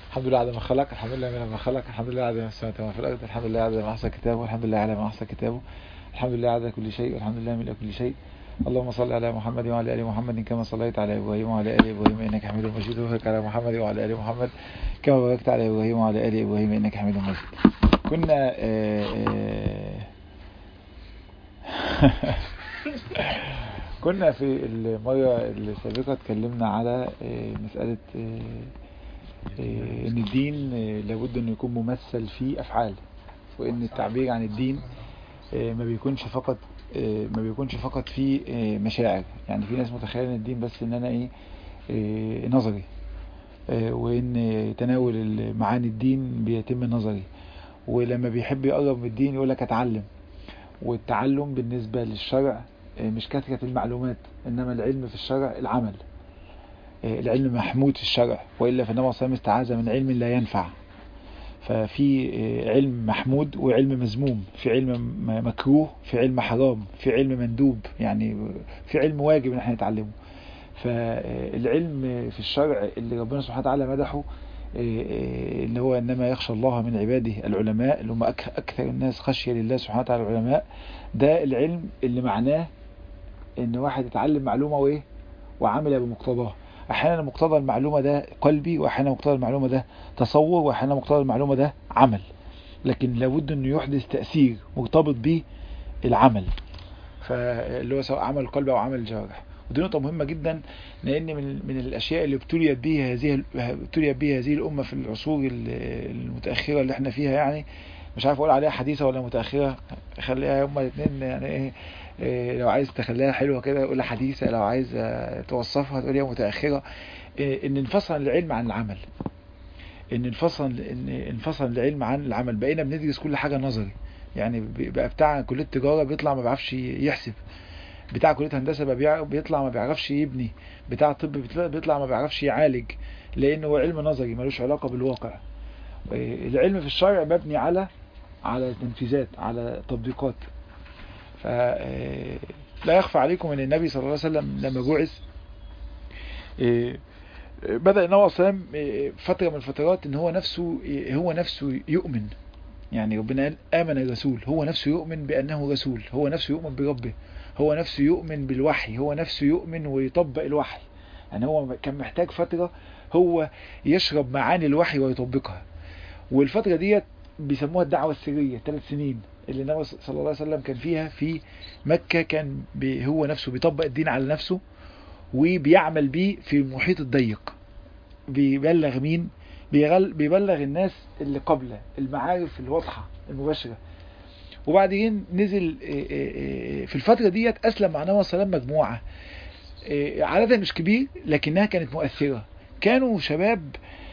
الحمد لله على ما خلق الحمد لله من ما خلق الحمد لله على ما السماوات وما في الارض الحمد لله على ما احسن كتابه الحمد لله على ما احسن كتابه الحمد لله على كل شيء والحمد لله من كل شيء اللهم صل على محمد وعلى ال محمد كما صليت على ابراهيم وعلى ال ابراهيم انك حميد مجيد وبارك على محمد وعلى ال محمد كما باركت على ابراهيم وعلى ال ابراهيم انك حميد مجيد كنا آه، آه، كنا في المرة السابقة اتكلمنا على آه، مسألة آه، آه، ان الدين آه، لابد انه يكون ممثل في افعال وان التعبير عن الدين آه، ما بيكونش فقط آه، ما بيكونش فقط في آه، مشاعر يعني في ناس متخيله ان الدين بس ان انا ايه آه، نظري آه، وان تناول معاني الدين بيتم نظري ولما بيحب يقرب من الدين يقول لك اتعلم والتعلم بالنسبة للشرع آه، مش كثرة المعلومات انما العلم في الشرع العمل آه، العلم محمود في الشرع وإلا فالنبي صلى الله عليه وسلم استعاذ من علم لا ينفع ففي آه، علم محمود وعلم مذموم في علم م- مكروه في علم حرام في علم مندوب يعني في علم واجب ان احنا نتعلمه فالعلم في الشرع اللي ربنا سبحانه وتعالى مدحه آه، آه، اللي هو انما يخشى الله من عباده العلماء اللي هم أك- اكثر الناس خشية لله سبحانه وتعالى العلماء ده العلم اللي معناه ان واحد يتعلم معلومة وايه وعمل بمقتضاها احيانا مقتضى المعلومة ده قلبي واحيانا مقتضى المعلومة ده تصور واحيانا مقتضى المعلومة ده عمل لكن لابد انه يحدث تأثير مرتبط به العمل فاللي هو سواء عمل القلب او عمل الجوارح ودي نقطة مهمة جدا لأن من من الأشياء اللي ابتليت بها هذه ابتليت بها هذه الأمة في العصور ال- المتأخرة اللي احنا فيها يعني مش عارف أقول عليها حديثة ولا متأخرة خليها هما الاثنين يعني إيه إيه، لو عايز تخليها حلوة كده قولها حديثة لو عايز آه، توصفها تقوليها متأخرة إيه، إن انفصل العلم عن العمل ان انفصل ان انفصل العلم عن العمل بقينا بندرس كل حاجة نظري يعني بقى بتاع كلية تجارة بيطلع ما بيعرفش يحسب بتاع كلية هندسة بقى بيع- بيطلع ما بيعرفش يبني بتاع طب بيطلع- بيطلع ما بيعرفش يعالج لانه هو علم نظري ملوش علاقة بالواقع إيه، العلم في الشرع مبني على على تنفيذات على تطبيقات ف إيه، لا يخفى عليكم ان النبي صلى الله عليه وسلم لما بعث إيه، بدأ النبي صلى الله عليه وسلم إيه، فترة من الفترات ان هو نفسه إيه، هو نفسه يؤمن يعني ربنا قال آمن الرسول هو نفسه يؤمن بأنه رسول هو نفسه يؤمن بربه هو نفسه يؤمن بالوحي هو نفسه يؤمن ويطبق الوحي يعني هو كان محتاج فترة هو يشرب معاني الوحي ويطبقها والفترة ديت بيسموها الدعوة السرية ثلاث سنين اللي النبي صلى الله عليه وسلم كان فيها في مكة كان بي هو نفسه بيطبق الدين على نفسه وبيعمل بيه في المحيط الضيق بيبلغ مين بيغل بيبلغ الناس اللي قبله المعارف الواضحة المباشرة وبعدين نزل إيه إيه إيه في الفترة ديت أسلم مع النبي صلى الله عليه وسلم مجموعة إيه، عددها مش كبير لكنها كانت مؤثرة كانوا شباب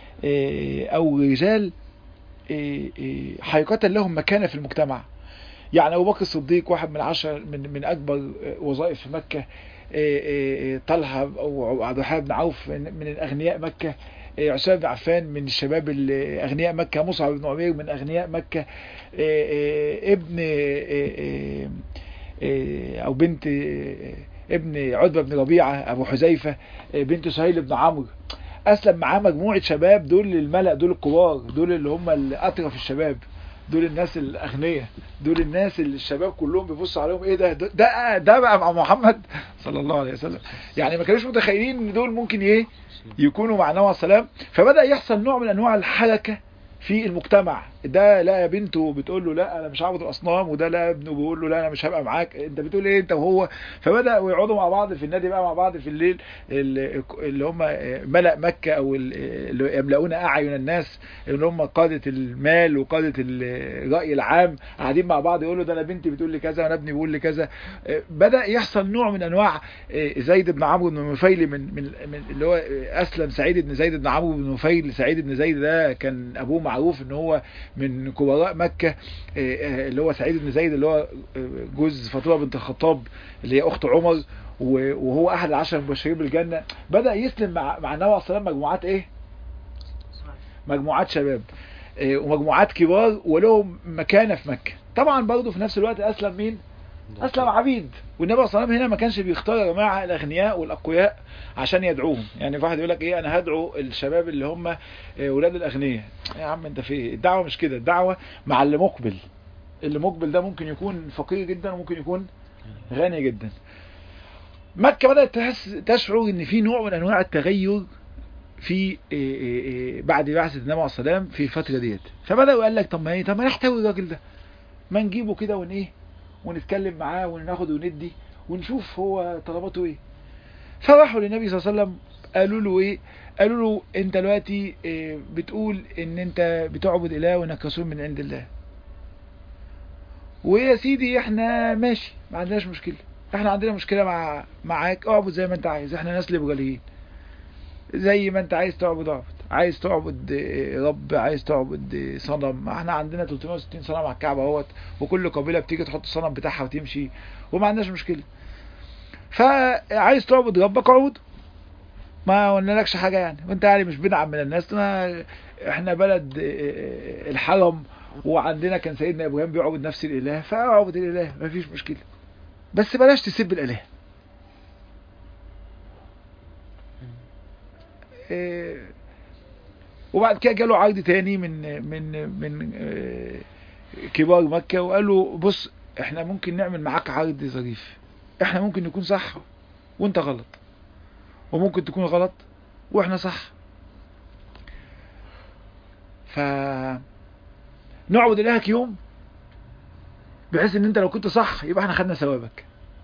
إيه، أو رجال إيه، إيه، حقيقة لهم مكانة في المجتمع يعني أبو بكر الصديق واحد من عشر من من أكبر وظائف في مكة إيه، إيه، طلحة أو عبد الرحمن بن عوف من من الأغنياء مكة إيه، عثمان بن عفان من الشباب ال- أغنياء مكة مصعب بن عمير من أغنياء مكة إيه، إيه، ابن إيه، إيه، إيه، أو بنت إيه، ابن عتبة بن ربيعة أبو حذيفة إيه، بنت سهيل بن عمرو أسلم معاه مجموعة شباب دول الملأ دول الكبار دول اللي هم الأطرف الشباب دول الناس الأغنياء دول الناس اللي الشباب كلهم بيبصوا عليهم ايه ده ده ده, ده بقى مع محمد صلى الله عليه وسلم يعني ما كانوش متخيلين ان دول ممكن ايه يكونوا مع النبي عليه السلام فبدأ يحصل نوع من انواع الحركة في المجتمع ده لا يا بنته بتقول له لا انا مش هعبد الاصنام وده لا ابنه بيقول له لا انا مش هبقى معاك انت بتقول ايه انت وهو فبداوا يقعدوا مع بعض في النادي بقى مع بعض في الليل اللي اللي هم ملأ مكة او اللي يملؤون اعين الناس اللي هم قادة المال وقادة الرأي العام قاعدين مع بعض يقولوا ده انا بنتي بتقول لي كذا وانا ابني بيقول لي كذا بدأ يحصل نوع من انواع زيد بن عمرو بن نفيل من من من اللي هو اسلم سعيد بن زيد بن عمرو بن نفيل سعيد بن زيد ده كان ابوه معروف ان هو من كبراء مكة اللي هو سعيد بن زيد اللي هو جوز فاطمه بنت الخطاب اللي هي اخت عمر وهو احد العشر المبشرين بالجنة بدأ يسلم مع مع النبي عليه الصلاه مجموعات ايه مجموعات شباب ومجموعات كبار ولهم مكانة في مكة طبعا برضه في نفس الوقت اسلم مين اسلم عبيد والنبي صلى الله عليه وسلم هنا ما كانش بيختار يا جماعه الاغنياء والاقوياء عشان يدعوهم يعني في واحد يقول لك ايه انا هدعو الشباب اللي هم آه، ولاد الاغنياء يا عم انت في إيه؟ الدعوه مش كده الدعوه مع اللي مقبل اللي مقبل ده ممكن يكون فقير جدا وممكن يكون غني جدا مكة بدأت تحس تشعر ان في نوع من انواع التغير في إيه إيه إيه بعد بعثة النبي عليه السلام في الفترة ديت فبدأوا قال لك طب ما ايه طب ما نحتوي الراجل ده ما نجيبه كده ون ايه ونتكلم معاه وناخد وندي ونشوف هو طلباته ايه فراحوا للنبي صلى الله عليه وسلم قالوا له ايه قالوا له انت دلوقتي إيه بتقول ان انت بتعبد اله وانك رسول من عند الله ويا سيدي احنا ماشي ما عندناش مشكله احنا عندنا مشكله مع معاك اعبد زي ما انت عايز احنا ناس ليبراليين زي ما انت عايز تعبد اعبد عايز تعبد اه، رب عايز تعبد اه، صنم احنا عندنا 360 صنم على الكعبه اهوت وكل قبيله بتيجي تحط الصنم بتاعها وتمشي وما عندناش مشكله فعايز تعبد ربك اعبد ما قلنالكش حاجه يعني وانت يعني مش بنعم من الناس ما احنا بلد اه، الحرم وعندنا كان سيدنا ابراهيم بيعبد نفس الاله فاعبد الاله مفيش مشكله بس بلاش تسب الاله إيه، وبعد كده جاله عرض تاني من من من آه، كبار مكة وقالوا بص احنا ممكن نعمل معاك عرض ظريف احنا ممكن نكون صح وانت غلط وممكن تكون غلط واحنا صح ف نعبد الهك يوم بحيث ان انت لو كنت صح يبقى احنا خدنا ثوابك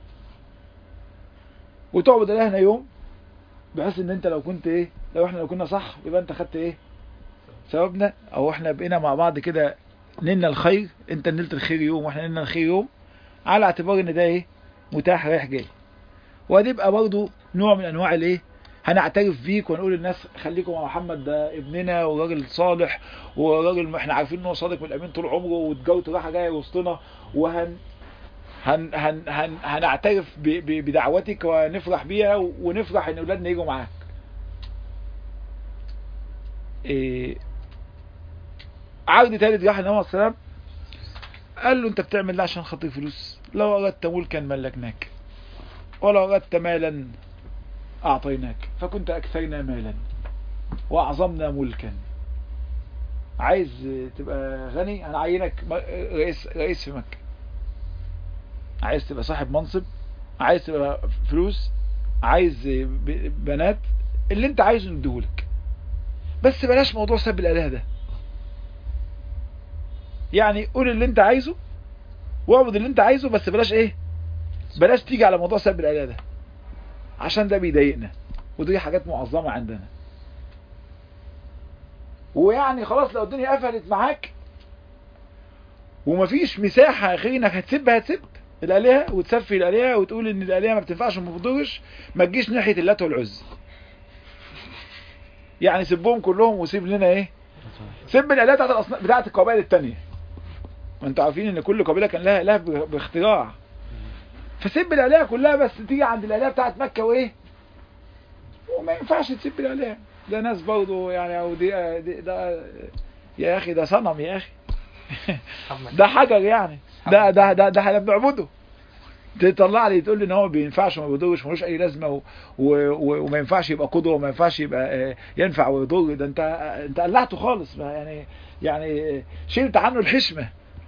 وتعبد الهنا يوم بحيث ان انت لو كنت ايه لو احنا لو كنا صح يبقى انت خدت ايه ثوابنا او احنا بقينا مع بعض كده نلنا الخير انت نلت الخير يوم واحنا نلنا الخير يوم على اعتبار ان ده ايه متاح رايح جاي وهتبقى برضو نوع من انواع الايه هنعترف بيك ونقول للناس خليكم مع محمد ده ابننا وراجل صالح وراجل ما احنا عارفين ان هو صادق والامين طول عمره وتجارته رايحه جايه وسطنا وهن هن هن هن هنعترف ب- ب- بدعوتك ونفرح بيها ونفرح ان اولادنا يجوا معاك إيه عرض تالت راح النبي عليه السلام قال له انت بتعمل ده عشان خاطر فلوس لو اردت ملكا ملكناك ولو اردت مالا اعطيناك فكنت اكثرنا مالا واعظمنا ملكا عايز تبقى غني هنعينك م- رئيس رئيس في مكة عايز تبقى صاحب منصب عايز تبقى فلوس عايز ب- بنات اللي انت عايزه نديهولك بس بلاش موضوع سب الاله ده يعني قول اللي انت عايزه واعبد اللي انت عايزه بس بلاش ايه بلاش تيجي على موضوع سب الاله ده عشان ده بيضايقنا ودي حاجات معظمة عندنا ويعني خلاص لو الدنيا قفلت معاك ومفيش مساحة غير انك هتسب هتسب الالهة وتسفي الالهة وتقول ان الالهة ما بتنفعش وما بتضرش ما تجيش ناحية اللات والعز يعني سبهم كلهم وسيب لنا ايه سب الالهة بتاعت الأصنام بتاعت القبائل التانية ما انتوا عارفين ان كل قبيلة كان لها اله باختراع فسب الالهة كلها بس تيجي عند الالهة بتاعت مكة وايه وما ينفعش تسب الالهة ده ناس برضه يعني او دي, دي ده يا اخي ده صنم يا اخي ده حجر يعني ده ده ده ده احنا بنعبده تطلع لي تقول لي ان هو ما بينفعش وما بيضرش ملوش اي لازمه و... و... و... وما ينفعش يبقى قدوه وما ينفعش يبقى آه، ينفع ويضر ده انت انت قلعته خالص ما يعني يعني آه، شلت عنه الحشمه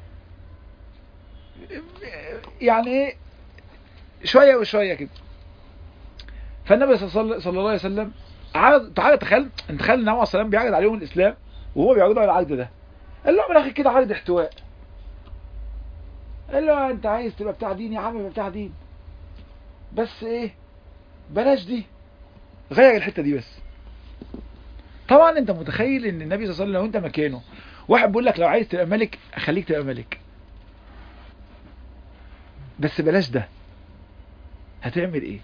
يعني ايه شويه وشويه كده فالنبي صلى الله صلى الله عليه وسلم عرض تعالى تخيل انت تخيل النبي عليه الصلاه والسلام بيعرض عليهم الاسلام وهو بيعرضوا على العرض ده قال لهم من الاخر كده عرض احتواء قال له انت عايز تبقى بتاع دين يا عم يبقى بتاع دين بس ايه بلاش دي غير الحته دي بس طبعا انت متخيل ان النبي صلى الله عليه وسلم لو انت مكانه واحد بيقول لك لو عايز تبقى ملك خليك تبقى ملك بس بلاش ده هتعمل ايه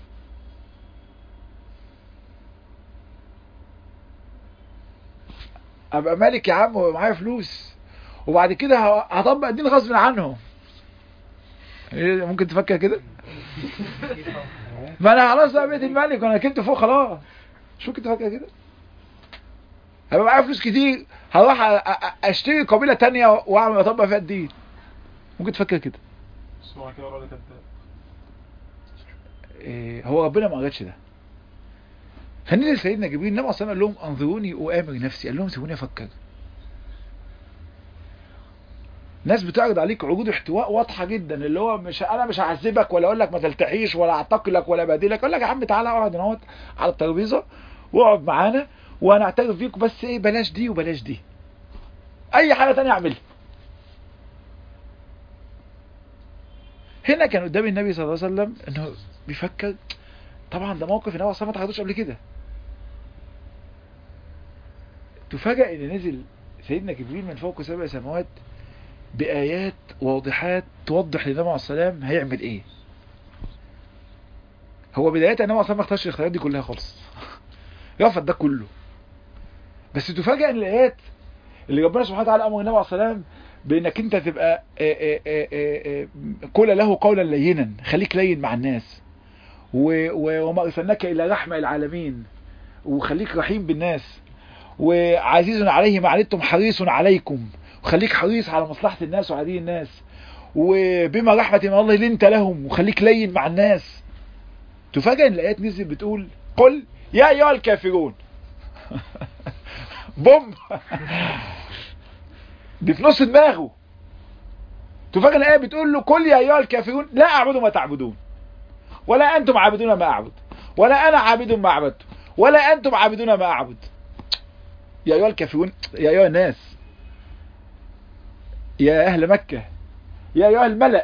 ابقى ملك يا عم ومعايا فلوس وبعد كده ه- هطبق الدين غصب عنهم إيه، ممكن تفكر كده ما انا خلاص بقى بقيت الملك وانا ركبت فوق خلاص شو ممكن تفكر كده هيبقى معايا فلوس كتير هروح أ- أ- اشتري قبيله تانية واعمل اطبق فيها الدين ممكن تفكر كده بس هو كده راجل كذاب إيه، هو ربنا ما قالش ده فنزل سيدنا جبريل النبي صلى الله عليه وسلم قال لهم انظروني وامر نفسي قال لهم سيبوني افكر ناس بتعرض عليك عروض احتواء واضحه جدا اللي هو مش انا مش هعذبك ولا اقول لك ما تلتحيش ولا اعتقلك ولا ابهدلك اقول لك يا عم تعالى اقعد هنا على الترابيزه واقعد معانا وانا اعترف بيك بس ايه بلاش دي وبلاش دي اي حاجه تانية اعملها هنا كان قدام النبي صلى الله عليه وسلم انه بيفكر طبعا ده موقف النبي صلى الله عليه وسلم ما تاخدوش قبل كده تفاجأ ان نزل سيدنا جبريل من فوق سبع سماوات بآيات واضحات توضح للنبي عليه السلام هيعمل ايه هو بداية النبي عليه السلام ما اختارش الاختيارات دي كلها خالص رفض ده كله بس تفاجأ ان الايات اللي ربنا سبحانه وتعالى امر النبي عليه السلام بانك انت تبقى آه، آه، آه، آه، قول له قولا لينا خليك لين مع الناس و- و- وما ارسلناك الا رحمه للعالمين وخليك رحيم بالناس وعزيز عليه ما عنتم حريص عليكم وخليك حريص على مصلحة الناس وعدي الناس وبما رحمة من الله لنت لهم وخليك لين مع الناس تفاجأ ان الايات نزل بتقول قل يا ايها الكافرون بوم دي في نص دماغه تفاجأ ان الايه بتقول له قل يا ايها الكافرون لا اعبد ما تعبدون ولا انتم عابدون ما اعبد ولا انا عابد ما عبدت ولا انتم عابدون ما اعبد يا ايها الكافرون يا ايها الناس يا اهل مكة يا ايها الملأ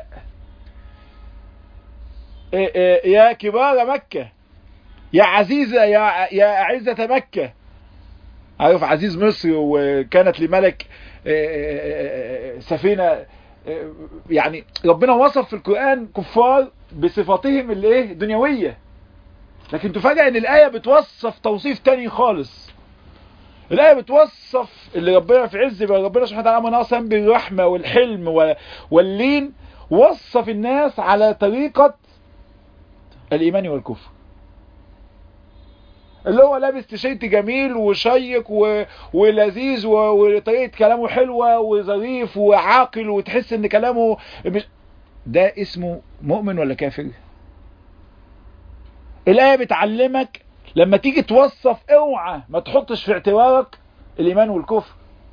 إيه إيه يا كبار مكة يا عزيزة يا يا أعزة مكة عارف عزيز مصر وكانت لملك إيه إيه سفينة إيه يعني ربنا وصف في القرآن كفار بصفاتهم اللي ايه دنيوية لكن تفاجأ ان الآية بتوصف توصيف تاني خالص الآية بتوصف اللي ربنا في عز بقى ربنا سبحانه وتعالى أمرنا أصلا بالرحمة والحلم و- واللين وصف الناس على طريقة الإيمان والكفر اللي هو لابس تيشيرت جميل وشيق و... ولذيذ و... وطريقة كلامه حلوة وظريف وعاقل وتحس ان كلامه مش... ده اسمه مؤمن ولا كافر الآية بتعلمك لما تيجي توصف اوعى ما تحطش في اعتبارك الايمان والكفر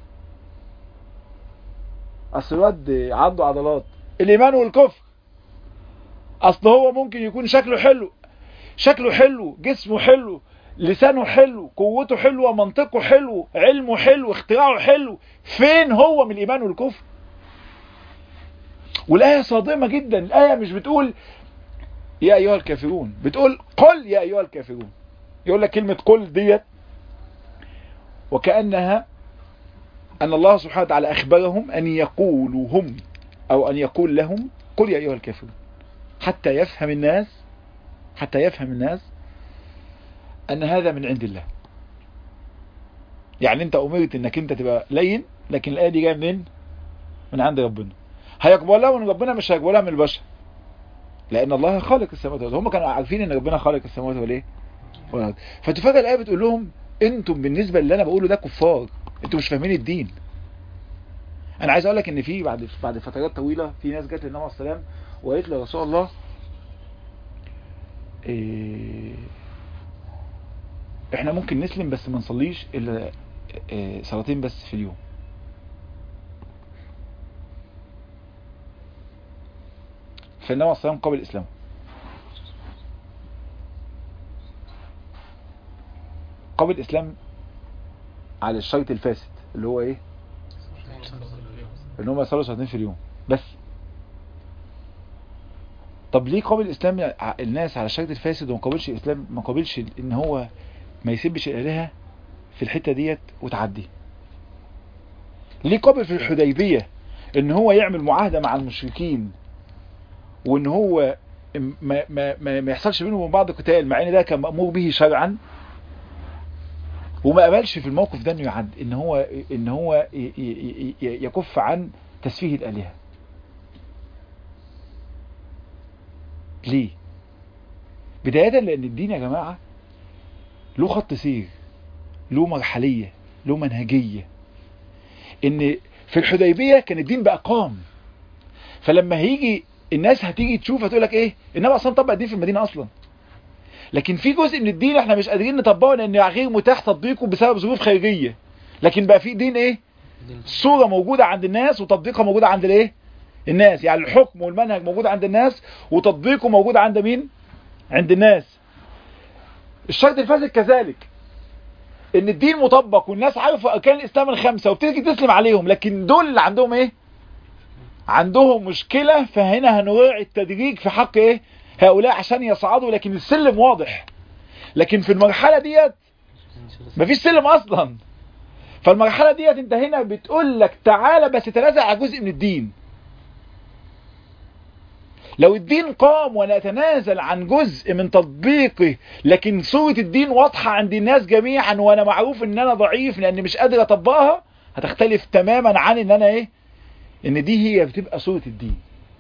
اصل الواد عنده عضلات الايمان والكفر اصل هو ممكن يكون شكله حلو شكله حلو جسمه حلو لسانه حلو قوته حلوه منطقه حلو علمه حلو اختراعه حلو فين هو من الايمان والكفر والايه صادمه جدا الايه مش بتقول يا ايها الكافرون بتقول قل يا ايها الكافرون يقول لك كلمة قل ديت وكأنها أن الله سبحانه وتعالى أخبرهم أن يقولوا هم أو أن يقول لهم قل يا أيها الكافرون حتى يفهم الناس حتى يفهم الناس أن هذا من عند الله يعني أنت أمرت أنك أنت تبقى لين لكن الآية دي جاية منين؟ من عند ربنا هيقبلها من ربنا مش هيقبلها من البشر لأن الله خالق السماوات والأرض هم كانوا عارفين أن ربنا خالق السماوات والإيه؟ والأرض فتفاجئ الآية بتقول لهم انتم بالنسبة اللي انا بقوله ده كفار انتم مش فاهمين الدين انا عايز اقول لك ان في بعد بعد فترات طويلة في ناس جت للنبي عليه السلام وقالت له يا رسول الله إيه احنا ممكن نسلم بس ما نصليش الا إيه صلاتين بس في اليوم فالنبي عليه السلام قبل الاسلام قبل الاسلام على الشرط الفاسد اللي هو ايه ان هم يصلوا صلاتين في اليوم بس طب ليه قابل الاسلام الناس على الشرط الفاسد وما قابلش الاسلام ما قابلش ان هو ما يسبش الالهه في الحته ديت وتعدي ليه قابل في الحديبيه ان هو يعمل معاهده مع المشركين وان هو ما ما ما, ما يحصلش بينهم وبين بعض قتال مع ان ده كان مامور به شرعا وما قبلش في الموقف ده انه يعد ان هو ان هو يكف عن تسفيه الالهه ليه بدايه لان الدين يا جماعه له خط سير له مرحليه له منهجيه ان في الحديبيه كان الدين بقى قام فلما هيجي الناس هتيجي تشوف هتقول لك ايه النبي اصلا طبق الدين في المدينه اصلا لكن في جزء من الدين احنا مش قادرين نطبقه لان غير متاح تطبيقه بسبب ظروف خارجيه لكن بقى في دين ايه الصوره موجوده عند الناس وتطبيقها موجوده عند الايه الناس يعني الحكم والمنهج موجود عند الناس وتطبيقه موجود عند مين عند الناس الشرط الفاسد كذلك ان الدين مطبق والناس عارفه اركان الاسلام الخمسه وبتيجي تسلم عليهم لكن دول اللي عندهم ايه عندهم مشكله فهنا هنراعي التدريج في حق ايه هؤلاء عشان يصعدوا لكن السلم واضح لكن في المرحله ديت مفيش سلم اصلا فالمرحله ديت انت هنا بتقول لك تعالى بس تنازع على جزء من الدين لو الدين قام ونتنازل عن جزء من تطبيقه لكن صورة الدين واضحة عند الناس جميعا وانا معروف ان انا ضعيف لان مش قادر اطبقها هتختلف تماما عن ان انا ايه ان دي هي بتبقى صورة الدين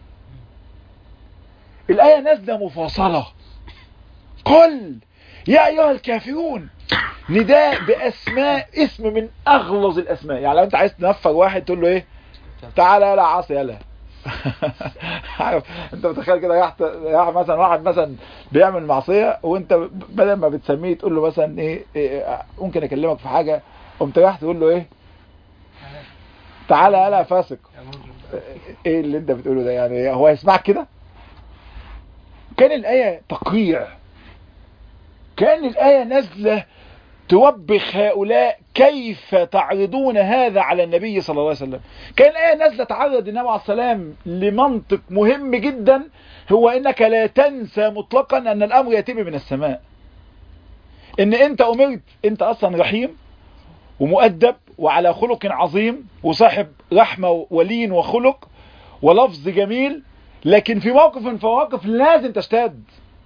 الآية نازلة مفاصلة قل يا أيها الكافرون نداء بأسماء اسم من أغلظ الأسماء يعني لو أنت عايز تنفر واحد تقول له إيه تعالى يلا عاصي يلا عارف انت متخيل كده راح راح مثلا واحد مثلا بيعمل معصيه وانت بدل ما بتسميه تقول له مثلا ايه, إيه ممكن اكلمك في حاجه قمت رايح تقول له ايه تعالى يلا فاسق ايه اللي انت بتقوله ده يعني هو هيسمعك كده كان الآية تقريع كان الآية نازلة توبخ هؤلاء كيف تعرضون هذا على النبي صلى الله عليه وسلم كان الآية نازلة تعرض النبي عليه السلام لمنطق مهم جدا هو انك لا تنسى مطلقا ان الامر يتم من السماء ان انت امرت انت اصلا رحيم ومؤدب وعلى خلق عظيم وصاحب رحمة ولين وخلق ولفظ جميل لكن في موقف من مواقف لازم تشتد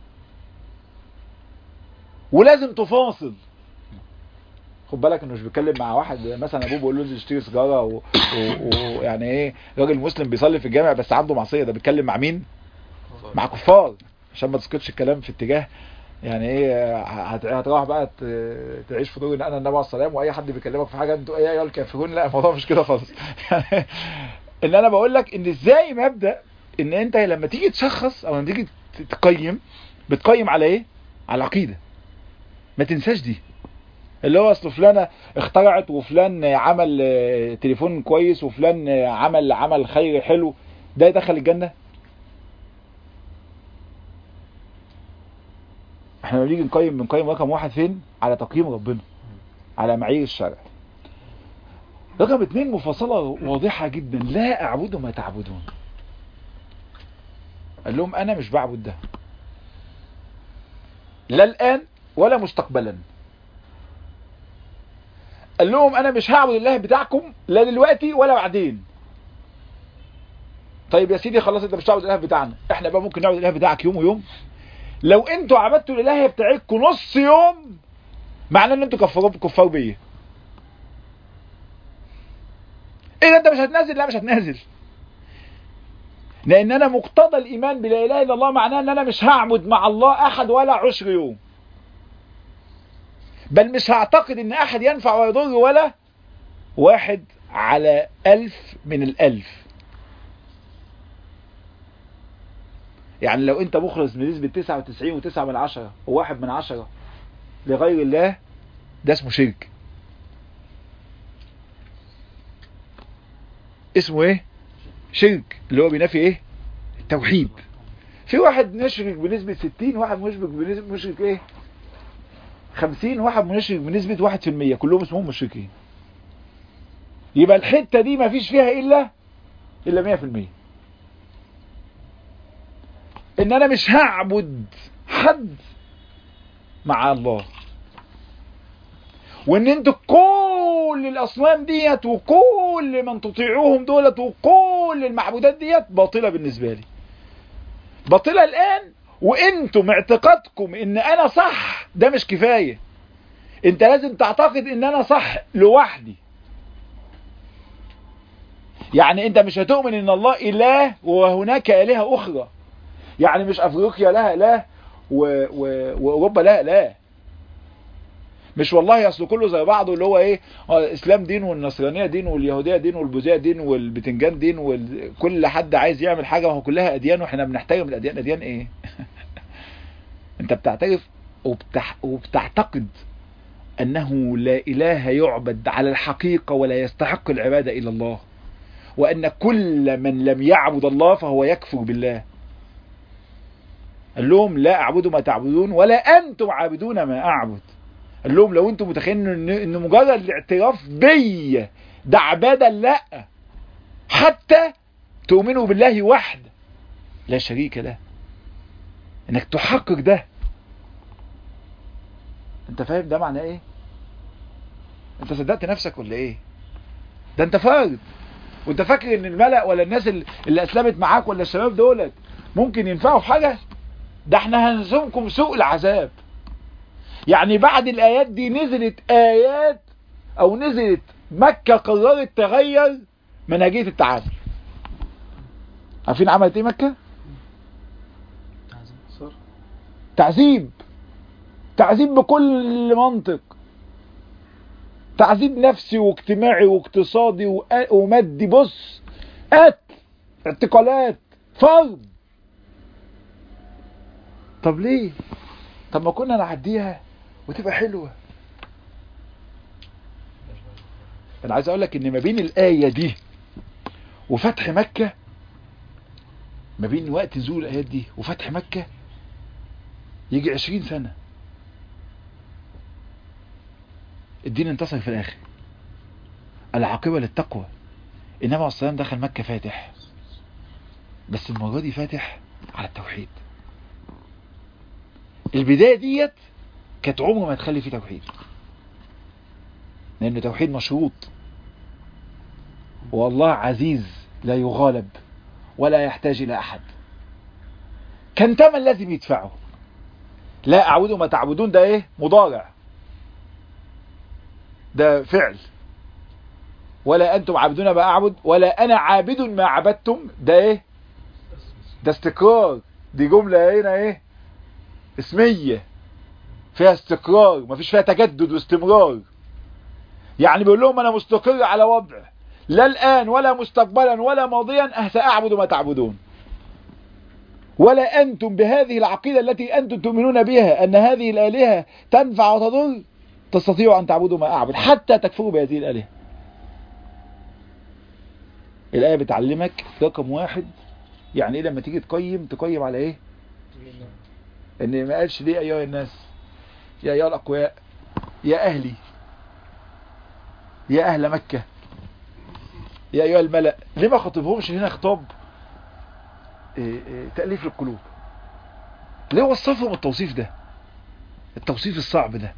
ولازم تفاصل خد بالك انه مش بيتكلم مع واحد مثلا ابوه بيقول له انزل اشتري سيجاره ويعني و... و... ايه راجل مسلم بيصلي في الجامع بس عنده معصيه ده بيتكلم مع مين مع كفار عشان ما تسكتش الكلام في اتجاه يعني ايه هتروح بقى تعيش في دور ان انا النبي عليه السلام واي حد بيكلمك في حاجه انتوا ايه يا الكافرون لا الموضوع مش كده خالص ان انا بقول لك ان ازاي مبدا ان انت لما تيجي تشخص او لما تيجي تقيم بتقيم على ايه على العقيده ما تنساش دي اللي هو اصل فلانه اخترعت وفلان عمل تليفون كويس وفلان عمل عمل خير حلو ده يدخل الجنه احنا لما نيجي نقيم بنقيم رقم واحد فين على تقييم ربنا على معايير الشرع رقم اتنين مفاصلة واضحة جدا لا اعبد ما تعبدون قال لهم انا مش بعبد ده لا الان ولا مستقبلا قال لهم انا مش هعبد الله بتاعكم لا دلوقتي ولا بعدين طيب يا سيدي خلاص انت مش هتعبد الاله بتاعنا احنا بقى ممكن نعبد الاله بتاعك يوم ويوم لو انتوا عبدتوا الاله بتاعكم نص يوم معناه ان انتوا كفار كفار بيا ايه ده انت مش هتنزل لا مش هتنزل لان انا مقتضى الايمان بلا اله الا الله معناه ان انا مش هعبد مع الله احد ولا عشر يوم بل مش هعتقد ان احد ينفع ويضر ولا واحد على الف من الالف يعني لو انت مخلص بنسبة تسعة وتسعين وتسعة من عشرة وواحد من عشرة لغير الله ده اسمه شرك اسمه ايه شرك اللي هو بينافي ايه التوحيد في واحد مشرك بنسبة ستين واحد مشرك بنسبة مشرك ايه خمسين واحد مشرك بنسبة واحد في المية كلهم اسمهم مشركين يبقى الحتة دي ما فيش فيها الا الا مية في المية ان انا مش هعبد حد مع الله وان انتوا كل الاصنام ديت وكل من تطيعوهم دولت وكل المعبودات ديت باطلة بالنسبة لي باطلة الان وانتم اعتقادكم ان انا صح ده مش كفاية انت لازم تعتقد ان انا صح لوحدي يعني انت مش هتؤمن ان الله اله وهناك الهة اخرى يعني مش افريقيا لها اله و... و... واوروبا لها اله مش والله اصل كله زي بعضه اللي هو ايه آه، الاسلام دين والنصرانيه دين واليهوديه دين والبوذيه دين والبتنجان دين وكل حد عايز يعمل حاجه ما هو كلها اديان واحنا بنحترم الاديان اديان ايه انت بتعترف وبتح... وبتعتقد انه لا اله يعبد على الحقيقه ولا يستحق العباده الا الله وان كل من لم يعبد الله فهو يكفر بالله قال لهم لا اعبد ما تعبدون ولا انتم عابدون ما اعبد قال لهم لو انتم متخيلين ان ان مجرد الاعتراف بيا ده عباده لا حتى تؤمنوا بالله وحده لا شريك له انك تحقق ده انت فاهم ده معناه ايه انت صدقت نفسك ولا ايه ده انت فرد وانت فاكر ان الملأ ولا الناس اللي اللي اسلمت معاك ولا الشباب دولت ممكن ينفعوا في حاجة ده احنا هنزومكم سوء العذاب يعني بعد الايات دي نزلت ايات او نزلت مكة قررت تغير منهجية التعامل عارفين عملت ايه مكة صار تعذيب تعذيب بكل منطق تعذيب نفسي واجتماعي واقتصادي وأ- ومادي بص قتل اعتقالات فرض طب ليه طب ما كنا نعديها وتبقى حلوة انا عايز اقول لك ان ما بين الاية دي وفتح مكة ما بين وقت نزول الايات دي وفتح مكة يجي عشرين سنة الدين انتصر في الاخر العاقبة للتقوى انما عليه السلام دخل مكة فاتح بس المرة دي فاتح على التوحيد البداية ديت كانت عمر ما تخلي فيه توحيد لأن توحيد مشروط والله عزيز لا يغالب ولا يحتاج إلى أحد كان تمن لازم يدفعه لا أعبد ما تعبدون ده إيه مضارع ده فعل ولا أنتم عابدون ما أعبد ولا أنا عابد ما عبدتم ده إيه ده استقرار دي جملة هنا إيه اسمية فيها استقرار مفيش فيها تجدد واستمرار يعني بيقول لهم انا مستقر على وضع لا الان ولا مستقبلا ولا ماضيا ساعبد ما تعبدون ولا انتم بهذه العقيدة التي انتم تؤمنون بها ان هذه الالهة تنفع وتضر تستطيعوا ان تعبدوا ما اعبد حتى تكفروا بهذه الالهة الايه بتعلمك رقم واحد يعني ايه لما تيجي تقيم تقيم على ايه ان ما قالش ليه ايها الناس يا ايها الاقوياء يا اهلي يا اهل مكة يا ايها الملأ ليه ما خطبهمش هنا خطاب إيه إيه تأليف القلوب ليه وصفهم التوصيف ده التوصيف الصعب ده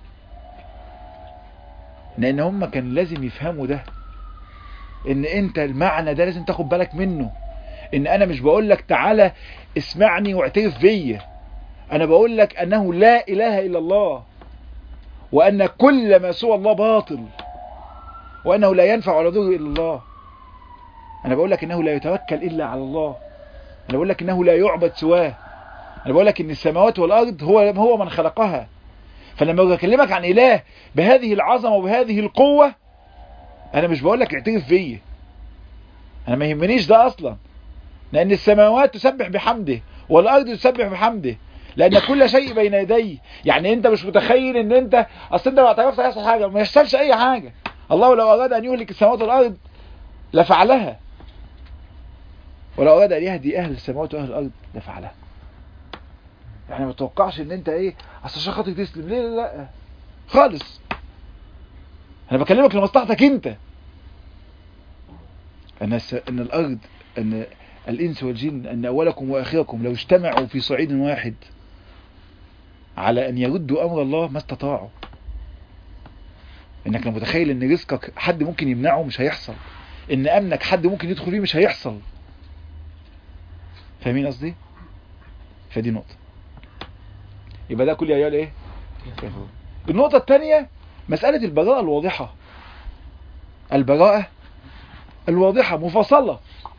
لان هم كان لازم يفهموا ده ان انت المعنى ده لازم تاخد بالك منه ان انا مش بقول لك تعالى اسمعني واعترف بيا انا بقول لك انه لا اله الا الله وان كل ما سوى الله باطل وانه لا ينفع ولا يضر الا الله انا بقول لك انه لا يتوكل الا على الله انا بقول لك انه لا يعبد سواه انا بقول لك ان السماوات والارض هو هو من خلقها فلما بكلمك عن اله بهذه العظمه وبهذه القوه انا مش بقول لك اعترف بيا انا ما يهمنيش ده اصلا لان السماوات تسبح بحمده والارض تسبح بحمده لان كل شيء بين يديه يعني انت مش متخيل ان انت اصل انت لو اعترفت هيحصل حاجه ما يحصلش اي حاجه الله لو اراد ان يهلك السماوات والارض لفعلها ولو اراد ان يهدي اهل السماوات واهل الارض لفعلها يعني ما تتوقعش ان انت ايه اصل عشان خاطر تسلم ليه لا, لا خالص انا بكلمك لمصلحتك انت ان الس... ان الارض ان الانس والجن ان اولكم واخركم لو اجتمعوا في صعيد واحد على ان يردوا امر الله ما استطاعوا انك لو متخيل ان رزقك حد ممكن يمنعه مش هيحصل ان امنك حد ممكن يدخل فيه مش هيحصل فاهمين قصدي فدي نقطة يبقى ده كل عيال ايه النقطة الثانية مسألة البراءة الواضحة البراءة الواضحة مفصلة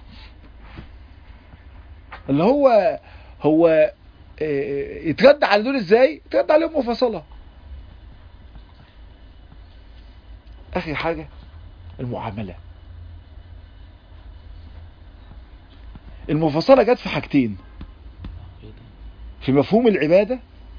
اللي هو هو اه، يترد على دول ازاي يترد عليهم مفصلة اخر حاجة المعاملة المفصلة جت في حاجتين في مفهوم العبادة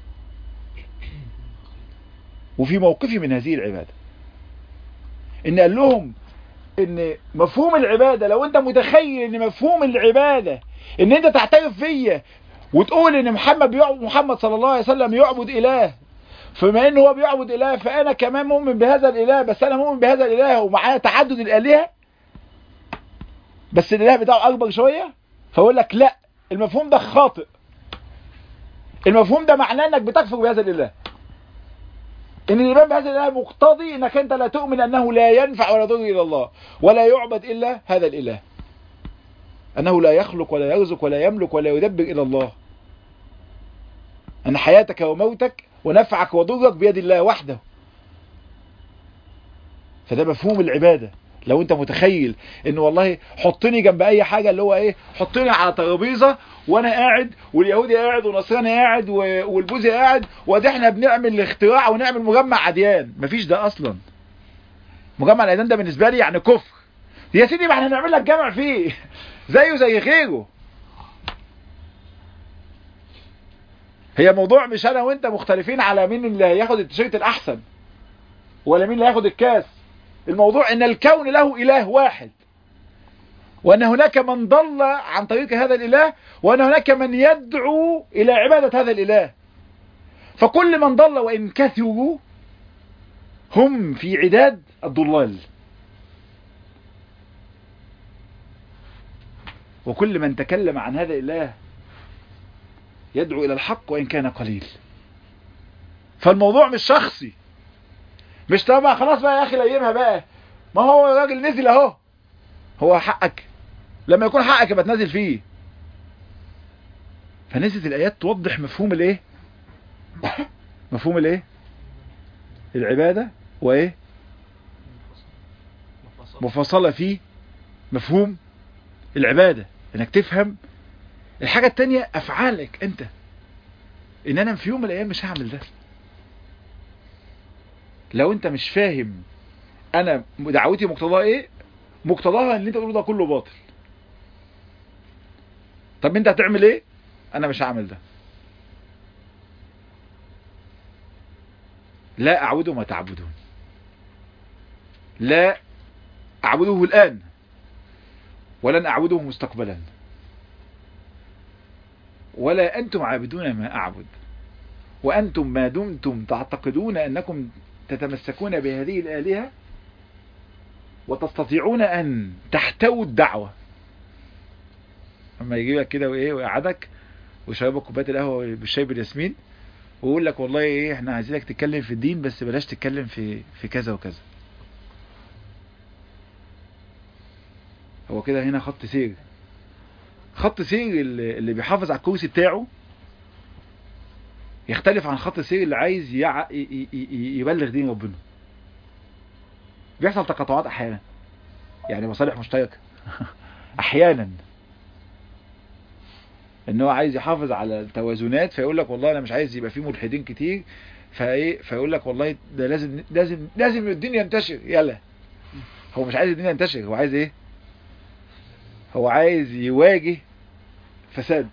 وفي موقفي من هذه العبادة ان قال لهم ان مفهوم العبادة لو انت متخيل ان مفهوم العبادة ان انت تعترف فيا وتقول ان محمد بيعبد محمد صلى الله عليه وسلم يعبد اله فما انه هو بيعبد اله فانا كمان مؤمن بهذا الاله بس انا مؤمن بهذا الاله ومعايا تعدد الالهه بس الاله بتاعه اكبر شويه فاقول لك لا المفهوم ده خاطئ المفهوم ده معناه انك بتكفر بهذا الاله ان الايمان بهذا الاله مقتضي انك انت لا تؤمن انه لا ينفع ولا يضر الى الله ولا يعبد الا هذا الاله انه لا يخلق ولا يرزق ولا يملك ولا يدبر الى الله ان حياتك وموتك ونفعك وضرك بيد الله وحده فده مفهوم العباده لو انت متخيل ان والله حطني جنب اي حاجه اللي هو ايه حطني على ترابيزه وانا قاعد واليهودي قاعد والنصراني قاعد والبوذي قاعد وادي احنا بنعمل اختراع ونعمل مجمع اديان مفيش ده اصلا مجمع الاديان ده بالنسبه لي يعني كفر يا سيدي ما احنا هنعمل لك جمع فيه زيه زي غيره هي موضوع مش انا وانت مختلفين على مين اللي هياخد التيشيرت الاحسن ولا مين اللي هياخد الكاس الموضوع ان الكون له اله واحد وان هناك من ضل عن طريق هذا الاله وان هناك من يدعو الى عبادة هذا الاله فكل من ضل وان كثروا هم في عداد الضلال وكل من تكلم عن هذا الاله يدعو الى الحق وان كان قليل فالموضوع مش شخصي مش طبعا خلاص بقى يا اخي لايمها بقى ما هو الراجل نزل اهو هو حقك لما يكون حقك يبقى تنزل فيه فنزلت الايات توضح مفهوم الايه مفهوم الايه العبادة وايه مفصلة فيه مفهوم العبادة انك تفهم الحاجة التانية افعالك انت ان انا في يوم من الايام مش هعمل ده لو انت مش فاهم انا دعوتي مقتضاها ايه مقتضاها ان انت تقوله ده كله باطل طب انت هتعمل ايه انا مش هعمل ده لا اعبد ما تعبدون لا اعبده الان ولن اعبده مستقبلا ولا انتم عابدون ما اعبد وانتم ما دمتم تعتقدون انكم تتمسكون بهذه الآلهة وتستطيعون أن تحتووا الدعوة أما يجي لك كده وإيه ويقعدك ويشربك كوبايه القهوة بالشاي بالياسمين ويقول لك والله إيه إحنا عايزينك تتكلم في الدين بس بلاش تتكلم في في كذا وكذا هو كده هنا خط سير خط سير اللي اللي بيحافظ على الكرسي بتاعه يختلف عن خط السير اللي عايز يع... ي... ي... يبلغ دين ربنا بيحصل تقاطعات احيانا يعني مصالح مشتركه احيانا ان هو عايز يحافظ على التوازنات فيقول لك والله انا مش عايز يبقى فيه ملحدين كتير فايه فيقول لك والله ده لازم لازم لازم الدين ينتشر يلا هو مش عايز الدين ينتشر هو عايز ايه هو عايز يواجه فساد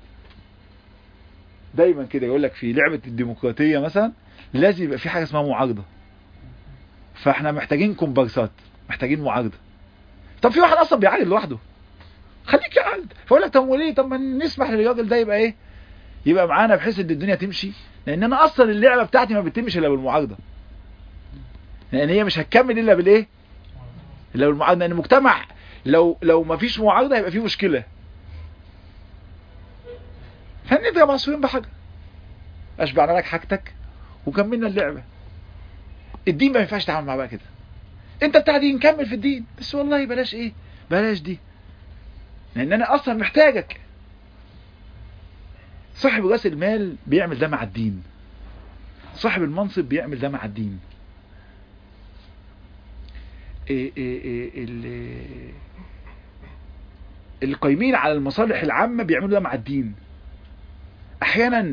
دايما كده يقول لك في لعبة الديمقراطية مثلا لازم يبقى في حاجة اسمها معارضة فاحنا محتاجين كومبارسات محتاجين معارضة طب في واحد اصلا بيعارض لوحده خليك يعارض فيقول لك طب وليه طب ما نسمح للراجل ده يبقى ايه يبقى معانا بحيث ان الدنيا تمشي لان انا اصلا اللعبة بتاعتي ما بتتمش الا بالمعارضة لان هي مش هتكمل الا بالايه الا بالمعارضة لان المجتمع لو لو ما فيش معارضة هيبقى فيه مشكلة فنضرب عصفورين بحجر اشبعنا لك حاجتك وكملنا اللعبة الدين ما ينفعش تعمل معاه بقى كده انت بتاع دين نكمل في الدين بس والله بلاش ايه بلاش دي لان انا اصلا محتاجك صاحب راس المال بيعمل ده مع الدين صاحب المنصب بيعمل ده مع الدين إيه إيه إيه اللي القايمين على المصالح العامة بيعملوا ده مع الدين احيانا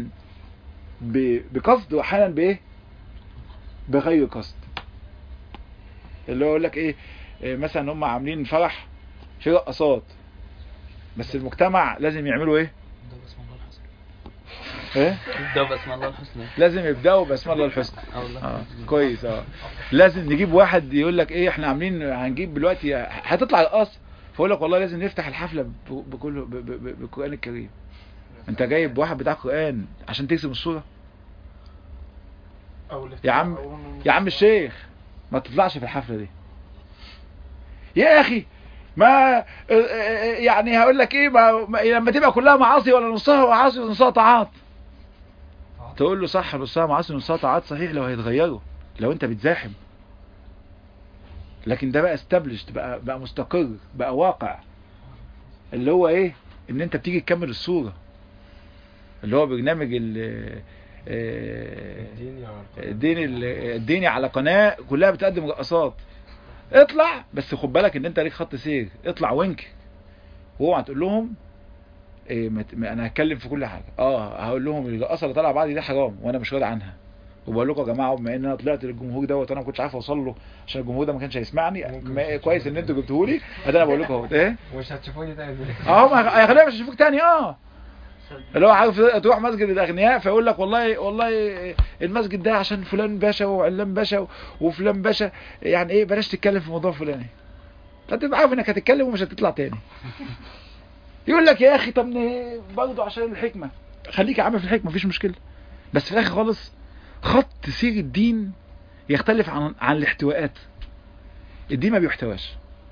بقصد واحيانا بايه بغير قصد اللي هو يقول لك ايه إيه مثلا هم عاملين فرح في رقصات بس المجتمع لازم يعملوا ايه ده بسم الله الحسنى ايه ده بسم الله الحسنى لازم يبداوا باسم الله الحسنى اه والله اه كويس اه لازم نجيب واحد يقول لك ايه احنا عاملين هنجيب دلوقتي هتطلع رقاص فيقول لك والله لازم نفتح الحفله ب- بكل ب- ب- ب- بالقران الكريم انت جايب واحد بتاع قران عشان ترسم الصوره أو يا عم يا عم الشيخ ما تطلعش في الحفله دي يا اخي ما يعني هقول لك ايه ما ما- لما تبقى كلها معاصي ولا نصها معاصي ونصها طاعات تقول له صح نصها معاصي ونصها طاعات صحيح لو هيتغيروا لو انت بتزاحم لكن ده بقى استبلشت بقى بقى مستقر بقى واقع اللي هو ايه ان انت بتيجي تكمل الصورة اللي هو برنامج ال آه، الدين ال- الديني على قناة كلها بتقدم رقصات اطلع بس خد بالك ان انت ليك خط سير اطلع وينك واوعى تقول لهم إيه ما ت- ما انا هتكلم في كل حاجه اه هقول لهم الرقصه اللي طالعه بعدي دي حرام وانا مش راضي عنها وبقول لكم يا جماعه بما ان انا طلعت للجمهور دوت وانا ما كنتش عارف اوصل له عشان الجمهور ده ما كانش هيسمعني ممكن ما مش كويس ان انتوا جبتوه لي ادي انا بقول لكم اهو ايه مش هتشوفوني تاني اه هم هيخليها مش يشوفوك تاني اه اللي هو عارف تروح مسجد الاغنياء فيقول لك والله والله المسجد ده عشان فلان باشا وعلان باشا وفلان باشا يعني ايه بلاش تتكلم في موضوع فلاني فتبقى عارف انك هتتكلم ومش هتطلع تاني يقول لك يا اخي طب ن- برضه عشان الحكمه خليك يا عم في الحكمه مفيش مشكله بس في الاخر خالص خط سير الدين يختلف عن عن الاحتواءات الدين ما بيحتواش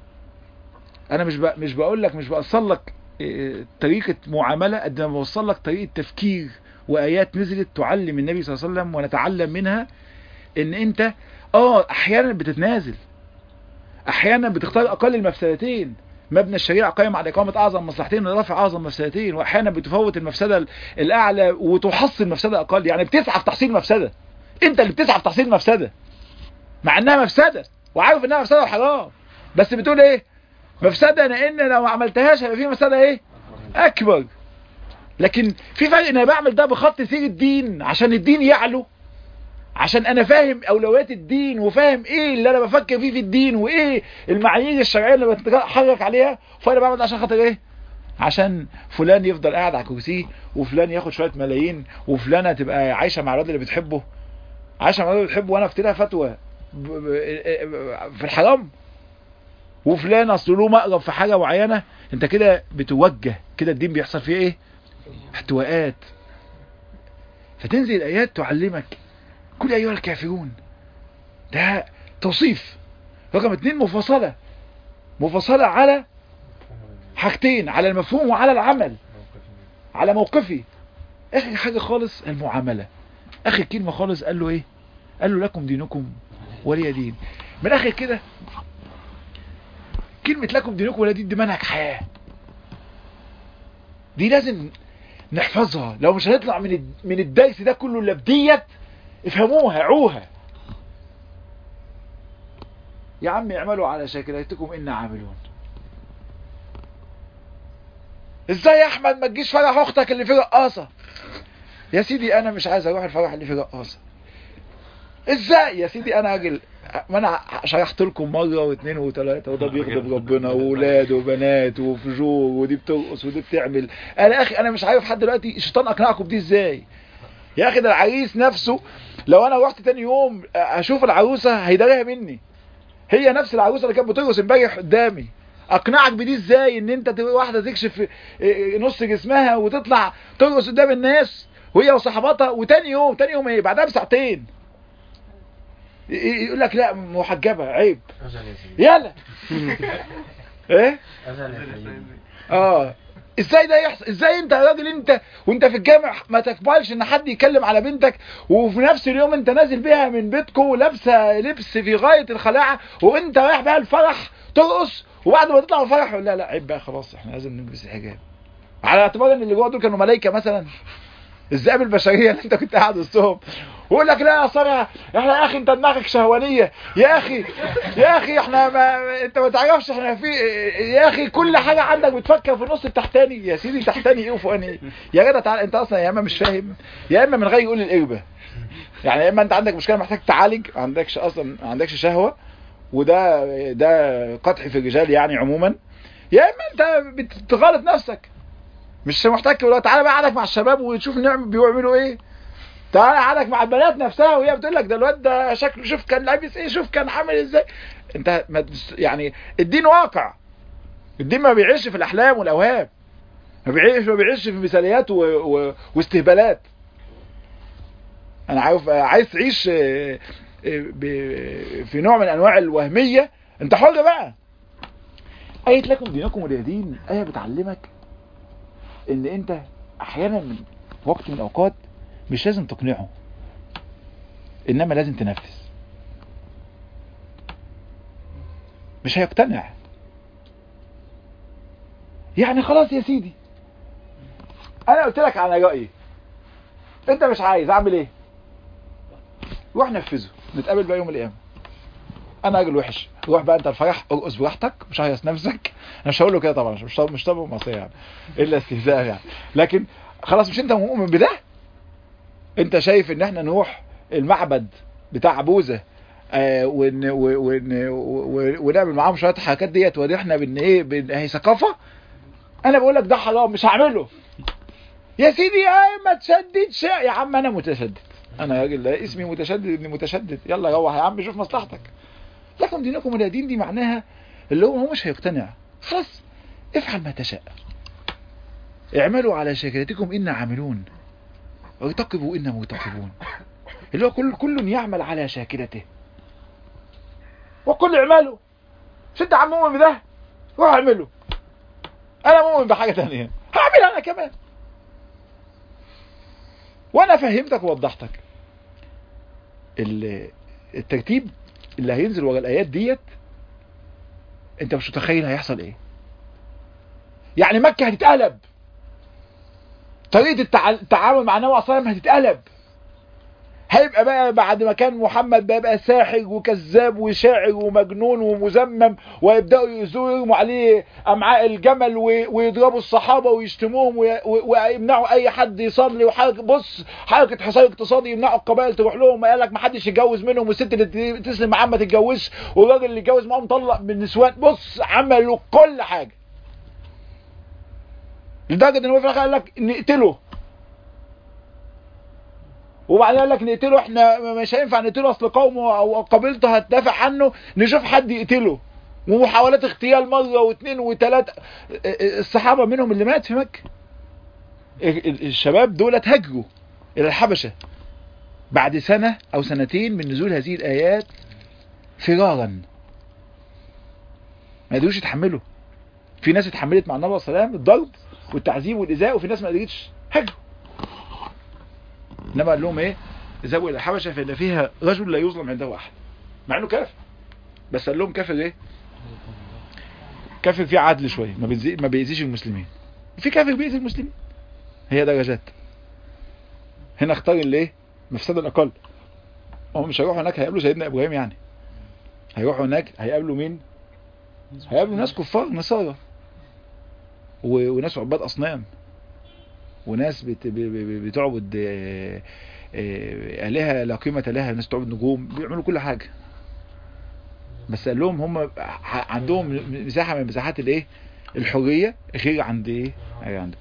انا مش ب... مش بقول لك مش بوصل لك إيه، طريقه معامله قد ما بوصل لك طريقه تفكير وايات نزلت تعلم النبي صلى الله عليه وسلم ونتعلم منها ان انت اه احيانا بتتنازل احيانا بتختار اقل المفسدتين مبنى الشريعه قائم على اقامه اعظم مصلحتين ورفع اعظم مفسدتين واحيانا بتفوت المفسده ال- الاعلى وتحصل مفسده اقل يعني بتسعى في تحصيل مفسده انت اللي بتسعى في تحصيل مفسده مع انها مفسده وعارف انها مفسده وحرام بس بتقول ايه مفسده لان لو ما عملتهاش هيبقى في مفسده ايه اكبر لكن في فرق ان انا بعمل ده بخط سير الدين عشان الدين يعلو عشان انا فاهم اولويات الدين وفاهم ايه اللي انا بفكر فيه في الدين وايه المعايير الشرعيه اللي بتحرك عليها فانا بعمل ده عشان خاطر ايه عشان فلان يفضل قاعد على كرسيه وفلان ياخد شويه ملايين وفلانه تبقى عايشه مع الراجل اللي بتحبه عايشه مع الراجل اللي بتحبه وانا افتي فتوى ب- ب- في الحرام وفلان اصل له مقرب في حاجه معينه انت كده بتوجه كده الدين بيحصل فيه ايه احتواءات فتنزل الايات تعلمك كل ايها الكافرون ده توصيف رقم اتنين مفصلة مفصلة على حاجتين على المفهوم وعلى العمل على موقفي اخر حاجة خالص المعاملة اخر كلمة خالص قال له ايه قال له لكم دينكم ولي دين من الاخر كده كلمة لكم دينكم ولي دين دي منهج حياة دي لازم نحفظها لو مش هنطلع من الد- من الدرس ده كله الا بديت افهموها عوها يا عم اعملوا على شاكلتكم إنا عاملون ازاي يا احمد ما تجيش فرح اختك اللي في رقاصه يا سيدي انا مش عايز اروح الفرح اللي في رقاصه ازاي يا سيدي انا راجل ما انا شرحت لكم مره واثنين وثلاثه وده بيغضب ربنا واولاد وبنات وفجور ودي بترقص ودي بتعمل انا يا اخي انا مش عارف لحد دلوقتي الشيطان اقنعكم بدي ازاي يا اخي ده العريس نفسه لو انا رحت تاني يوم اشوف العروسه هيداريها مني هي نفس العروسه اللي كانت بترقص امبارح قدامي اقنعك بدي ازاي ان انت تبقى واحده تكشف إيه، نص جسمها وتطلع ترقص قدام الناس وهي وصحباتها وتاني يوم تاني يوم ايه بعدها بساعتين ي- ي- يقول لك لا محجبه عيب أجل يا سيدي يلا ايه أجل يا سيدي اه ازاي ده يحصل ازاي انت يا راجل انت وانت في الجامع ما تقبلش ان حد يتكلم على بنتك وفي نفس اليوم انت نازل بيها من بيتكم ولابسه لبس في غايه الخلاعه وانت رايح بقى الفرح ترقص وبعد ما تطلع من الفرح يقول لا لا عيب بقى خلاص احنا لازم نلبس الحجاب على اعتبار ان اللي جوه دول كانوا ملائكه مثلا الذئاب البشريه اللي انت كنت قاعد وسطهم ويقول لك لا يا صالح احنا يا اخي انت دماغك شهوانيه يا اخي يا اخي احنا ما انت ما تعرفش احنا في يا اخي كل حاجه عندك بتفكر في النص التحتاني يا سيدي تحتاني ايه وفوقاني ايه يا جدع تعالى انت اصلا يا اما مش فاهم يا اما من غير يقول القربه يعني يا اما انت عندك مشكله محتاج تعالج ما عندكش اصلا ما عندكش شهوه وده ده قدح في الرجال يعني عموما يا اما انت بتغلط نفسك مش محتاج ولا تعالى بقى قعدك مع الشباب وتشوف نعم بيعملوا ايه تعالى قعدك مع البنات نفسها وهي بتقول لك ده الواد ده شكله شوف كان لابس ايه شوف كان عامل ازاي انت ما تس- يعني الدين واقع الدين ما بيعيش في الاحلام والاوهام ما بيعيش ما بيعيش في مثاليات و... و... واستهبالات انا عارف عايز تعيش آه، آه، ب- في نوع من انواع الوهميه انت حر بقى آية لكم دينكم ولي دين آية بتعلمك إن أنت أحيانا من وقت من الأوقات مش لازم تقنعه إنما لازم تنفذ مش هيقتنع يعني خلاص يا سيدي أنا قلت لك على رأيي أنت مش عايز أعمل إيه؟ روح نفذه نتقابل بقى يوم القيامة انا راجل وحش روح بقى انت الفرح ارقص براحتك مش هيص نفسك انا مش هقول له كده طبعا مش مش طبع مصري يعني الا استهزاء يعني لكن خلاص مش انت مؤمن بده انت شايف ان احنا نروح المعبد بتاع بوذا آه ون ون ون ونعمل معاهم شويه حركات ديت وريحنا بان ايه بان هي ثقافه انا بقول لك ده حرام مش هعمله يا سيدي يا ما تشددش يا عم انا متشدد انا راجل لا اسمي متشدد ابن متشدد يلا روح يا عم شوف مصلحتك لكم دينكم ولا دين دي معناها اللي هو هو مش هيقتنع خلاص افعل ما تشاء اعملوا على شاكلتكم إنا عاملون ارتقبوا إنا مرتقبون اللي هو كل كل يعمل على شاكلته وكل اعملوا مش انت عم مؤمن بده روح اعمله انا مؤمن بحاجة تانية هعمل انا كمان وانا فهمتك ووضحتك ال- الترتيب اللي هينزل ورا الايات ديت انت مش متخيل هيحصل ايه يعني مكة هتتقلب طريقة التع- التعامل مع النبي صلى الله عليه وسلم هتتقلب هيبقى بقى بعد ما كان محمد بقى, بقى ساحر وكذاب وشاعر ومجنون ومزمم ويبداوا يؤذوه يرموا عليه امعاء الجمل و- ويضربوا الصحابه ويشتموهم وي- و- ويمنعوا اي حد يصلي وحركه بص حركه حصار اقتصادي يمنعوا القبائل تروح لهم قال لك ما حدش يتجوز منهم والست اللي تسلم معاه ما تتجوزش والراجل اللي يتجوز معاهم طلق من النسوان بص عملوا كل حاجه لدرجه ان هو في الاخر قال لك نقتله وبعدين قال لك نقتله احنا مش هينفع نقتله اصل قومه او قبيلته هتدافع عنه نشوف حد يقتله ومحاولات اغتيال مره واثنين وثلاثه الصحابه منهم اللي مات في مكه ال- ال- الشباب دول هاجروا الى الحبشه بعد سنه او سنتين من نزول هذه الايات فرارا ما قدروش يتحملوا في ناس اتحملت مع النبي صلى الله عليه وسلم الضرب والتعذيب والايذاء وفي ناس ما قدرتش هاجروا انما قال لهم ايه اذهبوا الى الحبشه فان فيها رجل لا يظلم عنده احد مع انه كافر بس قال لهم كافر ايه كافر فيه عدل شويه ما بيزي ما بيأذيش المسلمين في كافر بيأذي المسلمين هي درجات هنا اختار الايه مفسده الاقل هم مش هيروحوا هناك هيقابلوا سيدنا ابراهيم يعني هيروحوا هناك هيقابلوا مين هيقابلوا ناس كفار نصارى و- وناس عباد اصنام وناس بت... ب- ب- بتعبد آه، آه، آلهة لا قيمة لها ناس تعبد نجوم بيعملوا كل حاجة بس قال لهم هم ع- عندهم م- مساحة من مساحات الايه الحرية غير عند ايه غير عندهم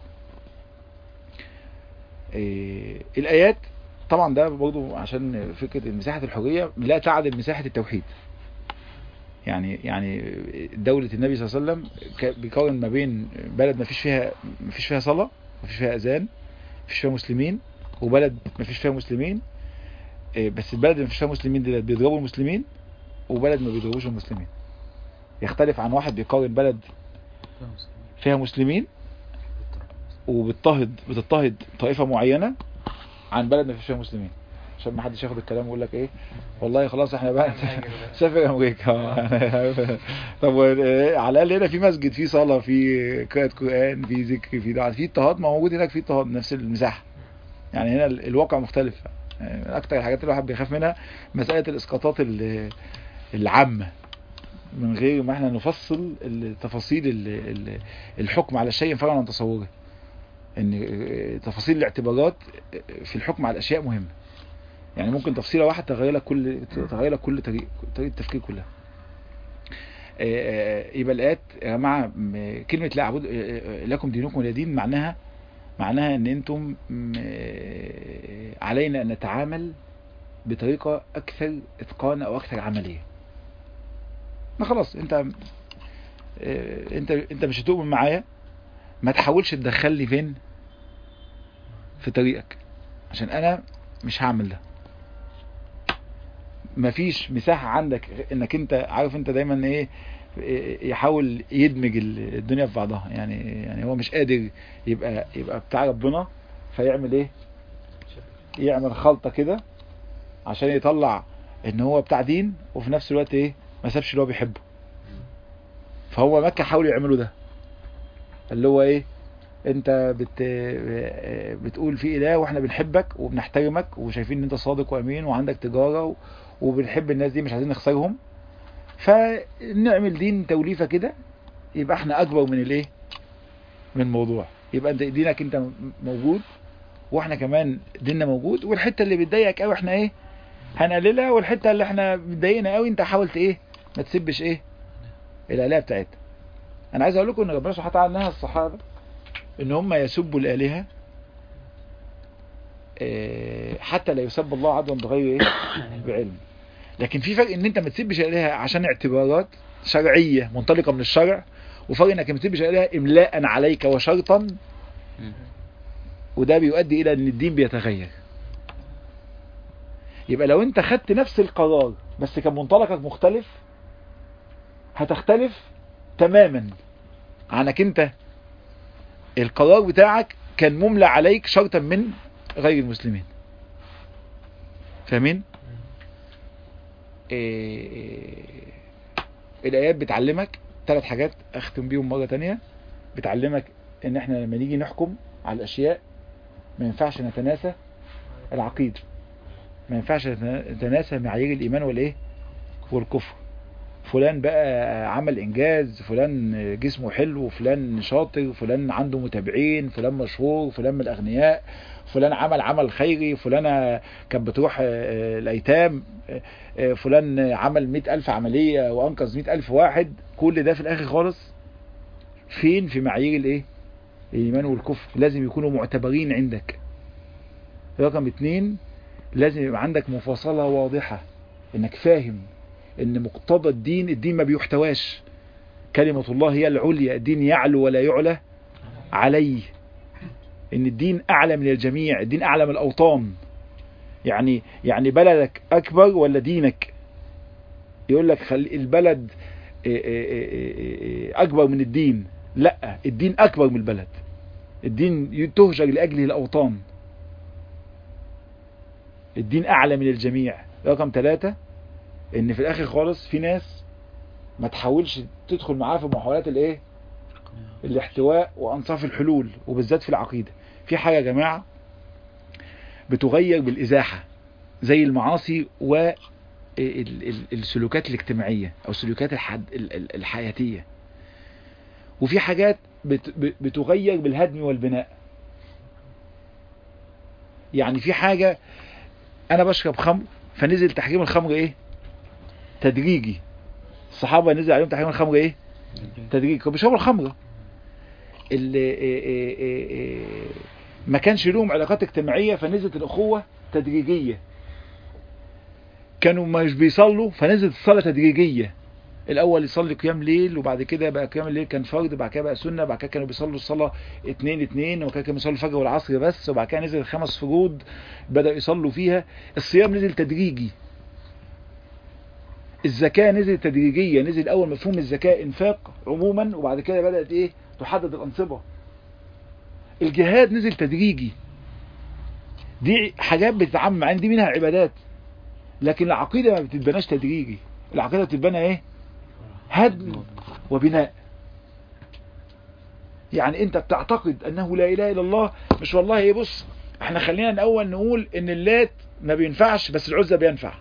إيه الآيات طبعا ده برضو عشان فكرة مساحة الحرية لا تعدل مساحة التوحيد يعني يعني دولة النبي صلى الله عليه وسلم ك- بيقارن ما بين بلد ما فيش فيها ما فيش فيها صلاة ما فيش فيها أذان ما فيش فيها مسلمين وبلد ما فيش فيها مسلمين إيه، بس البلد اللي ما فيش فيها مسلمين دي بيضربوا المسلمين وبلد ما بيضربوش المسلمين يختلف عن واحد بيقارن بلد فيها مسلمين وبتضطهد بتضطهد طائفة معينة عن بلد ما فيش فيها مسلمين عشان ما حدش ياخد الكلام ويقول لك ايه والله خلاص احنا بقى سافر امريكا طب و- على الاقل هنا في مسجد في صلاه في قراءه قران في ذكر في دعاء في اضطهاد ما موجود هناك في اضطهاد نفس المساحه يعني هنا ال- الواقع مختلف يعني من اكتر الحاجات اللي الواحد بيخاف منها مساله الاسقاطات ال- العامه من غير ما احنا نفصل التفاصيل ال- ال- الحكم على الشيء فرعا عن تصوره ان تفاصيل الاعتبارات في الحكم على الاشياء مهمه يعني ممكن تفصيله واحده تغير لك كل تغير لك كل طريق طريقه التفكير كلها آه، آه، يبقى الايات يا جماعه م- كلمه لا اعبد آه، لكم دينكم ولا دين معناها معناها ان انتم م- آه، علينا ان نتعامل بطريقه اكثر اتقان او اكثر عمليه ما خلاص انت آه، انت انت مش هتؤمن معايا ما تحاولش تدخل لي فين في طريقك عشان انا مش هعمل ده مفيش مساحة عندك انك انت عارف انت دايما ايه إيه، يحاول يدمج ال- الدنيا في بعضها يعني يعني هو مش قادر يبقى يبقى بتاع ربنا فيعمل ايه يعمل خلطة كده عشان يطلع ان هو بتاع دين وفي نفس الوقت ايه ما سابش اللي هو بيحبه فهو مكة حاولوا يعملوا ده اللي هو ايه انت بت بتقول في اله واحنا بنحبك وبنحترمك وشايفين ان انت صادق وامين وعندك تجارة و... وبنحب الناس دي مش عايزين نخسرهم فنعمل دين توليفة كده يبقى احنا اكبر من الايه من الموضوع يبقى انت دينك انت م- موجود واحنا كمان ديننا موجود والحتة اللي بتضايقك قوي احنا ايه هنقللها والحتة اللي احنا بتضايقنا قوي انت حاولت ايه ما تسبش ايه الالهه بتاعتها انا عايز اقول لكم ان ربنا سبحانه وتعالى نهى الصحابه ان هم يسبوا الالهه آه، حتى لا يسب الله عدوا بغير ايه بعلم لكن في فرق ان انت ما تسبش الالهه عشان اعتبارات شرعيه منطلقه من الشرع وفرق انك ما تسبش الالهه املاء عليك وشرطا وده بيؤدي الى ان الدين بيتغير يبقى لو انت خدت نفس القرار بس كان منطلقك مختلف هتختلف تماما عنك انت القرار بتاعك كان مملى عليك شرطا من غير المسلمين فاهمين إيه الايات بتعلمك ثلاث حاجات اختم بيهم مره تانية بتعلمك ان احنا لما نيجي نحكم على الاشياء ما ينفعش نتناسى العقيده ما ينفعش نتناسى معايير الايمان والايه والكفر فلان بقى عمل انجاز فلان جسمه حلو فلان شاطر فلان عنده متابعين فلان مشهور فلان من الاغنياء فلان عمل عمل خيري فلانة كانت بتروح آه، الايتام آه، فلان عمل مئة الف عملية وانقذ مئة الف واحد كل ده في الاخر خالص فين في معايير الايه الايمان والكفر لازم يكونوا معتبرين عندك رقم اتنين لازم يبقى عندك مفاصلة واضحة انك فاهم ان مقتضى الدين الدين ما بيحتواش كلمة الله هي العليا الدين يعلو ولا يعلى عليه ان الدين اعلى من الجميع الدين اعلى من الاوطان يعني يعني بلدك اكبر ولا دينك يقول لك خل البلد إيه إيه إيه إيه إيه اكبر من الدين لا الدين اكبر من البلد الدين تهجر لاجله الاوطان الدين اعلى من الجميع رقم ثلاثة ان في الاخر خالص في ناس ما تحاولش تدخل معاه في محاولات الايه الاحتواء وانصاف الحلول وبالذات في العقيدة في حاجة يا جماعة بتغير بالازاحة زي المعاصي والسلوكات الاجتماعية او السلوكات الحد ال- ال- الحياتية وفي حاجات بت- ب- بتغير بالهدم والبناء يعني في حاجة انا بشرب خمر فنزل تحريم الخمر ايه تدريجي الصحابة نزل عليهم تحريم الخمر ايه تدريجي كانوا بيشربوا الخمرة اللي إيه إيه إيه إيه ما كانش لهم علاقات اجتماعية فنزلت الأخوة تدريجية كانوا مش بيصلوا فنزلت الصلاة تدريجية الأول يصلي قيام ليل وبعد كده بقى قيام الليل كان فرض بعد كده بقى سنة بعد كده كانوا بيصلوا الصلاة اتنين اتنين وبعد كده كانوا بيصلوا الفجر والعصر بس وبعد كده نزل خمس فروض بدأوا يصلوا فيها الصيام نزل تدريجي الزكاة نزل تدريجية نزل أول مفهوم الزكاة إنفاق عموما وبعد كده بدأت إيه تحدد الأنصبة الجهاد نزل تدريجي دي حاجات بتتعمم عندي منها عبادات لكن العقيدة ما بتتبناش تدريجي العقيدة بتتبنى ايه هدم وبناء يعني انت بتعتقد انه لا اله الا الله مش والله ايه بص احنا خلينا الاول نقول ان اللات ما بينفعش بس العزة بينفع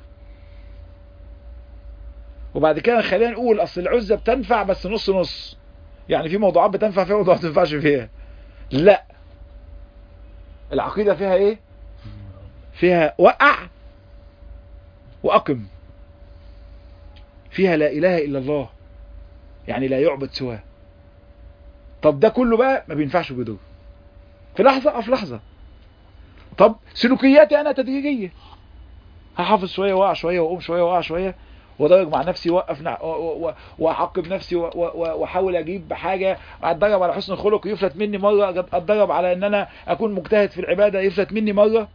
وبعد كده خلينا نقول اصل العزة بتنفع بس نص نص يعني في موضوعات بتنفع فيها وموضوعات ما تنفعش فيها لا العقيدة فيها ايه فيها وقع وأقم فيها لا إله إلا الله يعني لا يعبد سواه طب ده كله بقى ما بينفعش بيضر في لحظة أو في لحظة طب سلوكياتي أنا تدريجية هحافظ شوية وقع شوية وأقوم شوية وقع شوية وادرج مع نفسي واقف نع... و- و- واعاقب نفسي و- و- واحاول اجيب حاجه اتدرب على حسن الخلق يفلت مني مره اتدرب على ان انا اكون مجتهد في العباده يفلت مني مره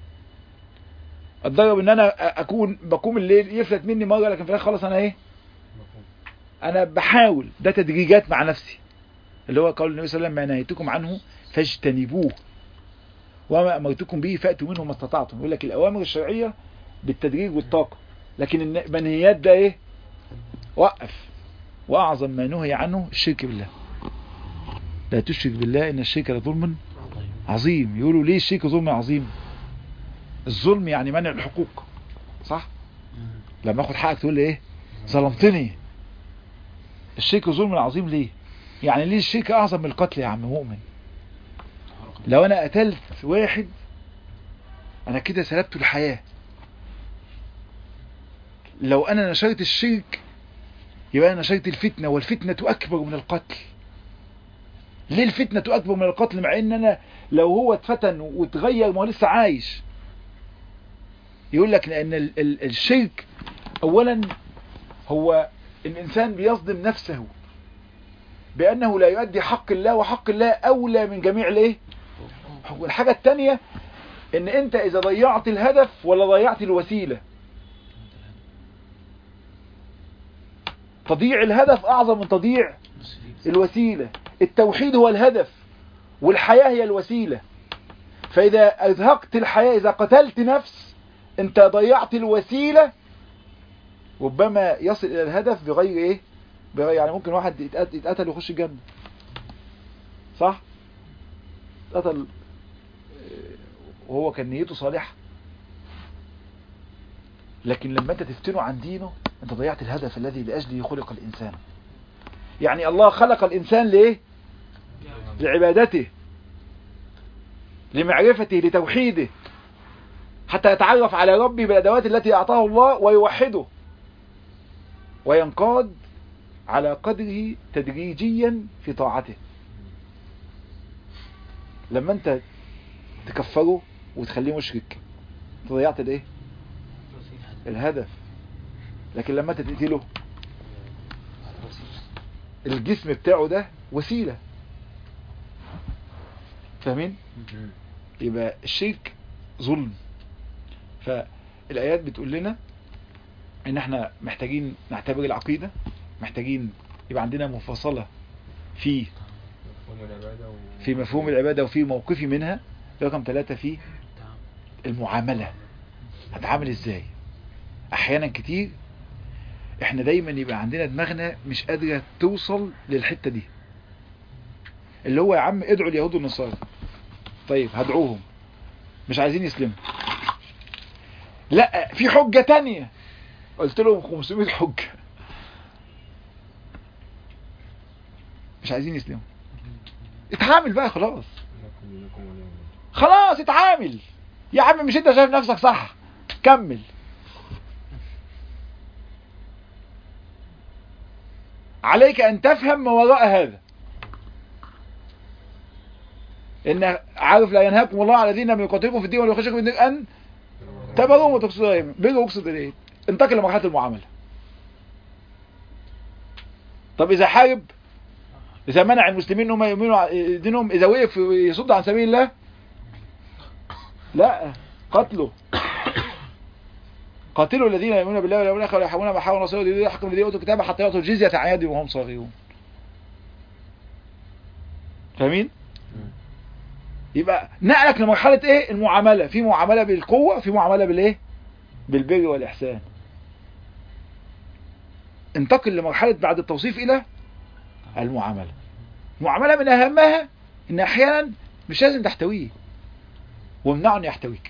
اتدرب ان انا أ- اكون بقوم الليل يفلت مني مره لكن في الاخر خلاص انا ايه انا بحاول ده تدريجات مع نفسي اللي هو قول النبي صلى الله عليه وسلم ما نهيتكم عنه فاجتنبوه وما امرتكم به فاتوا منه ما استطعتم يقول لك الاوامر الشرعيه بالتدريج والطاقه لكن الن- المنهيات ده ايه وقف واعظم ما نهي عنه الشرك بالله لا تشرك بالله ان الشرك لظلم عظيم يقولوا ليه الشرك ظلم عظيم الظلم يعني منع الحقوق صح لما اخد حقك تقول لي ايه ظلمتني الشرك ظلم عظيم ليه يعني ليه الشرك اعظم من القتل يا عم مؤمن لو انا قتلت واحد انا كده سلبت الحياة لو انا نشرت الشرك يبقى انا نشرت الفتنة والفتنة اكبر من القتل ليه الفتنة اكبر من القتل مع ان انا لو هو اتفتن واتغير ما هو لسه عايش يقول لك لان ال- ال- الشرك اولا هو الانسان بيصدم نفسه بانه لا يؤدي حق الله وحق الله اولى من جميع الايه والحاجة التانية ان انت اذا ضيعت الهدف ولا ضيعت الوسيلة تضييع الهدف اعظم من تضييع الوسيلة التوحيد هو الهدف والحياة هي الوسيلة فاذا ازهقت الحياة اذا قتلت نفس انت ضيعت الوسيلة ربما يصل الى الهدف بغير ايه بغير يعني ممكن واحد يتقت- يتقتل ويخش الجنة صح اتقتل آه، وهو كان نيته صالحة لكن لما انت تفتنه عن دينه انت ضيعت الهدف الذي لأجله خلق الإنسان يعني الله خلق الإنسان ليه لعبادته لمعرفته لتوحيده حتى يتعرف على ربه بالأدوات التي أعطاه الله ويوحده وينقاد على قدره تدريجيا في طاعته لما انت تكفره وتخليه مشرك انت ضيعت الايه الهدف لكن لما انت تقتله الجسم بتاعه ده وسيلة فاهمين يبقى الشرك ظلم فالآيات بتقول لنا ان احنا محتاجين نعتبر العقيدة محتاجين يبقى عندنا مفاصلة في مفهوم العبادة و... في مفهوم العبادة وفي موقفي منها رقم ثلاثة في المعاملة هتعامل ازاي احيانا كتير احنا دايما يبقى عندنا دماغنا مش قادرة توصل للحتة دي اللي هو يا عم ادعوا اليهود والنصارى طيب هدعوهم مش عايزين يسلموا لا في حجة تانية قلت لهم 500 حجة مش عايزين يسلموا اتعامل بقى خلاص لكم دينكم ولي دين. خلاص اتعامل يا عم مش انت شايف نفسك صح كمل عليك ان تفهم ما وراء هذا ان عارف لا ينهاكم الله على الذين لم يقاتلوكم في الدين ولا يخرجوكم من الدين ان تبروا وتقصدوا اليهم بيجوا يقصد اليه انتقل لمرحله المعامله طب اذا حارب اذا منع المسلمين انهم يؤمنوا ع- دينهم اذا وقف يصد عن سبيل الله لا قتله قاتلوا الذين يؤمنون بالله واليوم الاخر ولا يحاولون ما حاول رسوله الذين يحكم الذين اوتوا الكتاب حتى يعطوا الجزيه عن يد وهم صاغرون فاهمين يبقى نقلك لمرحله ايه المعامله في معامله بالقوه في معامله بالايه بالبر والاحسان انتقل لمرحله بعد التوصيف الى المعامله المعامله من اهمها ان احيانا مش لازم تحتويه وامنعه ان يحتويك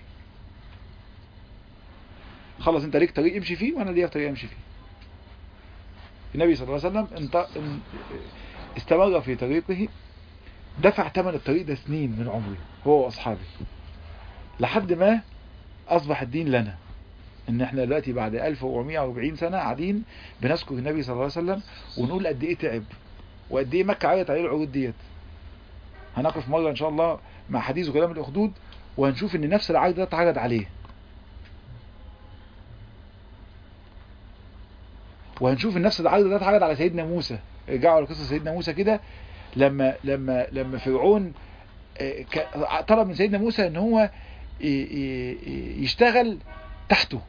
خلص انت ليك طريق امشي فيه وانا ليا طريق امشي فيه النبي صلى الله عليه وسلم انت ان- استمر في طريقه دفع ثمن الطريق ده سنين من عمره هو واصحابه لحد ما اصبح الدين لنا ان احنا دلوقتي بعد 1440 سنة قاعدين بنذكر النبي صلى الله عليه وسلم ونقول قد ايه تعب وقد ايه مكة عيط عليه العهود ديت هنقف مرة ان شاء الله مع حديث غلام الاخدود وهنشوف ان نفس العرض ده اتعرض عليه وهنشوف ان نفس العرض ده اتعرض على سيدنا موسى ارجعوا على قصة سيدنا موسى كده لما لما لما فرعون آه، ك- طلب من سيدنا موسى ان هو ي- ي- يشتغل تحته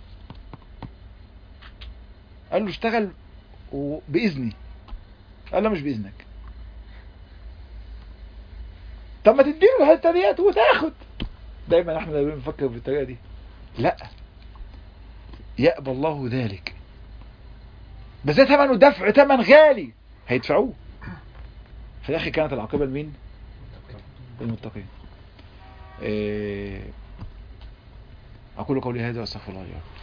قال له اشتغل و- بإذني قال له مش بإذنك طب ما تديله الحته ديت وتاخد دايما احنا لما بنفكر بالطريقه دي لا يأبى الله ذلك بس ده ثمنه دفع ثمن غالي هيدفعوه في الاخر كانت العاقبه لمين؟ للمتقين إيه، اقول قولي هذا واستغفر الله لي ولكم